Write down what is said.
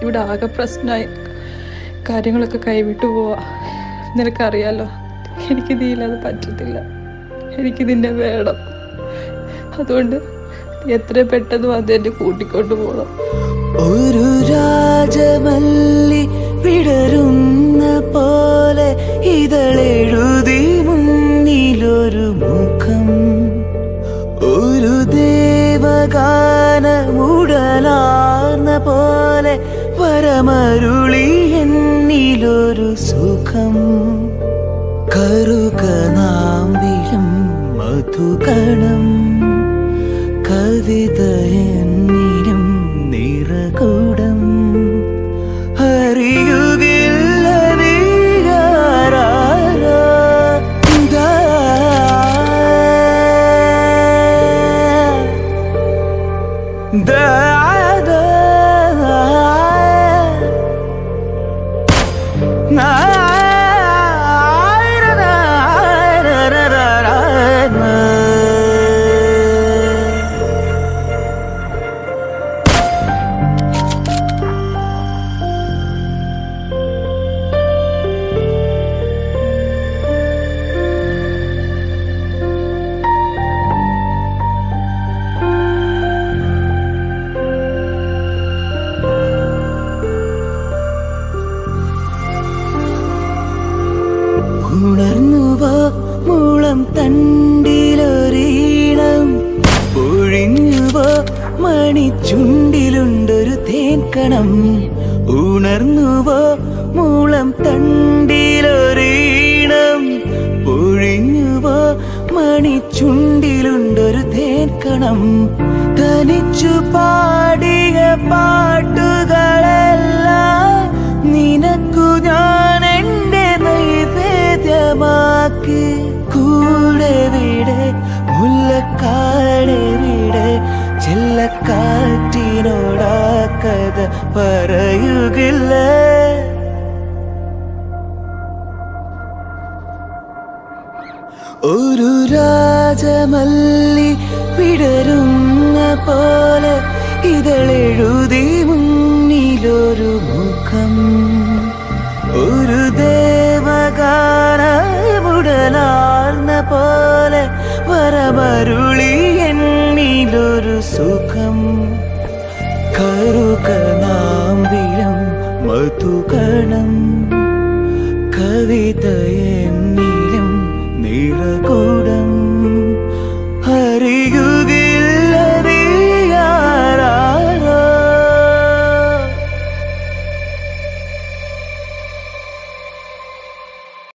ഇവിടെ ആകെ പ്രശ്നമായി കാര്യങ്ങളൊക്കെ കൈവിട്ടു പോവാ നിനക്കറിയാലോ എനിക്ക് നീയില്ലാതെ പറ്റത്തില്ല എനിക്ക് നിന്നെ വേണം അതുകൊണ്ട് നീ എത്രയും പെട്ടെന്ന് വന്ന് എന്നെ കൂട്ടിക്കൊണ്ട് പോകണം ഒരു രാജമല്ലി വിടരുന്ന പോലെ ഇതളെഴുതി മുന്നിലൊരു മുഖം ഒരു ദേവഗാനമുടലാർന്ന പോലെ പരമരുളി എന്നിലൊരു സുഖം കറുകനാമ്പിലും മധുകണം കവിത എന്നിലും നിറകൂടം അറിയുകില്ല നീയാരാരോ. ദാ. ദാ, ദാ. ഉണർന്നുവോ മൂളം തണ്ടിലൊരീണം പൊഴിഞ്ഞുവോ മണിച്ചുണ്ടിലുണ്ടൊരു തേൻകണം ഉണർന്നുവോ മൂളം തണ്ടിലൊരീണം പൊഴിഞ്ഞുവോ മണിച്ചുണ്ടിലുണ്ടൊരു തേൻകണം തനിച്ചു പാടിയ പാട്ടുകളെല്ലാം നിനക്കു ഞാൻ എന്റെ നൈവേദ്യമാക്കി കൂടെ വിടെ മുല്ലക്കാടെ വിടെ ചെല്ലക്കാറ്റിനോടാ കഥ പറയുകില്ല ഒരു രാജമല്ലി വിടരുന്ന പോലെ ഇതളെഴുതി മുന്നിലൊരു മുഖം ഒരു ദേവഗാനമുടലാർന്ന പോലെ വരമരുളി എന്നിലൊരു സുഖം കറുകനാമ്പിളം മധുകണം കവിത